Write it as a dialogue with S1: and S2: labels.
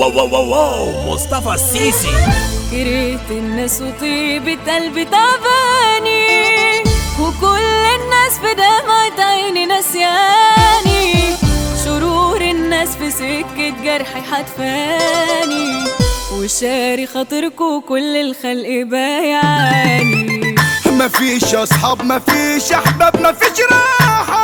S1: واو واو واو واو مصطفى السيسي
S2: كرهت الناس وطيبة قلبي تعباني وكل الناس في دمعة عيني نسياني شرور الناس في سكة جرحي حتفاني وشاري خاطركوا كل الخلق بايعاني
S3: مفيش اصحاب مفيش احباب مفيش راحة